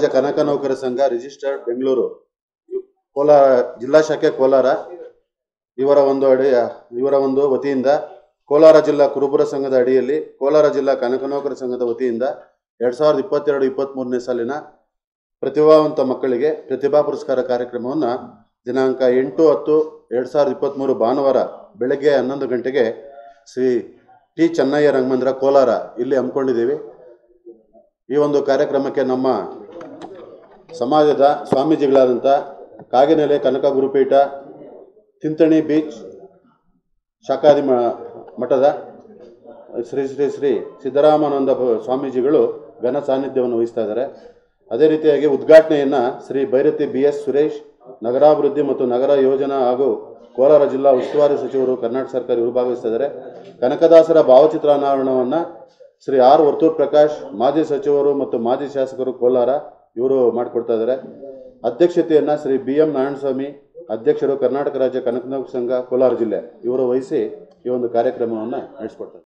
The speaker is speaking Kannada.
ರಾಜ್ಯ ಕನಕ ನೌಕರ ಸಂಘ ರಿಜಿಸ್ಟರ್ಡ್ ಬೆಂಗಳೂರು ಕೋಲಾರ ಜಿಲ್ಲಾ ಶಾಖೆ ಕೋಲಾರ ಇವರ ಒಂದು ಅಡಿ ಇವರ ಒಂದು ವತಿಯಿಂದ ಕೋಲಾರ ಜಿಲ್ಲಾ ಕುರುಬರ ಸಂಘದ ಅಡಿಯಲ್ಲಿ ಕೋಲಾರ ಜಿಲ್ಲಾ ಕನಕ ನೌಕರ ಸಂಘದ ವತಿಯಿಂದ ಎರಡ್ ಸಾವಿರದ ಇಪ್ಪತ್ತೆರಡು ಇಪ್ಪತ್ತ್ಮೂರನೇ ಸಾಲಿನ ಪ್ರತಿಭಾವಂತ ಮಕ್ಕಳಿಗೆ ಪ್ರತಿಭಾ ಪುರಸ್ಕಾರ ಕಾರ್ಯಕ್ರಮವನ್ನು ದಿನಾಂಕ ಎಂಟು ಹತ್ತು ಎರಡು ಸಾವಿರದ ಇಪ್ಪತ್ತ್ಮೂರು ಭಾನುವಾರ ಬೆಳಗ್ಗೆ ಹನ್ನೊಂದು ಗಂಟೆಗೆ ಶ್ರೀ ಟಿ ಚೆನ್ನಯ್ಯ ರಂಗಮಂದಿರ ಕೋಲಾರ ಇಲ್ಲಿ ಹಮ್ಮಿಕೊಂಡಿದ್ದೀವಿ ಈ ಒಂದು ಕಾರ್ಯಕ್ರಮಕ್ಕೆ ನಮ್ಮ ಸಮಾಜದ ಸ್ವಾಮೀಜಿಗಳಾದಂಥ ಕಾಗಿನೆಲೆ ಕನಕ ಗುರುಪೀಠ ತಿಂತಣಿ ಬೀಚ್ ಶಾಖಾದಿ ಮ- ಮಠದ ಶ್ರೀ ಶ್ರೀ ಶ್ರೀ ಸಿದ್ದರಾಮಾನಂದ ಭ- ಸ್ವಾಮೀಜಿಗಳು ಘನ ಸಾನ್ನಿಧ್ಯವನ್ನು ವಹಿಸ್ತಾ ಇದ್ದಾರೆ ಅದೇ ರೀತಿಯಾಗಿ ಉದ್ಘಾಟನೆಯನ್ನು ಶ್ರೀ ಭೈರತಿ ಬಿ ಎಸ್ ಸುರೇಶ್ ನಗರಾಭಿವೃದ್ಧಿ ಮತ್ತು ನಗರ ಯೋಜನಾ ಹಾಗೂ ಕೋಲಾರ ಜಿಲ್ಲಾ ಉಸ್ತುವಾರಿ ಸಚಿವರು ಕರ್ನಾಟಕ ಸರ್ಕಾರ ಇವರು ಭಾಗವಹಿಸ್ತಾ ಇದ್ದಾರೆ ಕನಕದಾಸರ ಭಾವಚಿತ್ರ ಅನಾವರಣವನ್ನು ಶ್ರೀ ಆರ್ ವರ್ತೂರ್ ಪ್ರಕಾಶ್ ಮಾಜಿ ಸಚಿವರು ಮತ್ತು ಮಾಜಿ ಶಾಸಕರು ಕೋಲಾರ ಇವರು ಮಾಡಿಕೊಡ್ತಾ ಇದ್ದಾರೆ ಅಧ್ಯಕ್ಷತೆಯನ್ನು ಶ್ರೀ ಬಿ ಎಂ ನಾರಾಯಣಸ್ವಾಮಿ ಅಧ್ಯಕ್ಷರು ಕರ್ನಾಟಕ ರಾಜ್ಯ ಕನಕನೌಕ ಸಂಘ ಕೋಲಾರ ಜಿಲ್ಲೆ ಇವರು ವಹಿಸಿ ಈ ಒಂದು ಕಾರ್ಯಕ್ರಮವನ್ನು ನಡೆಸ್ಕೊಡ್ತಾರೆ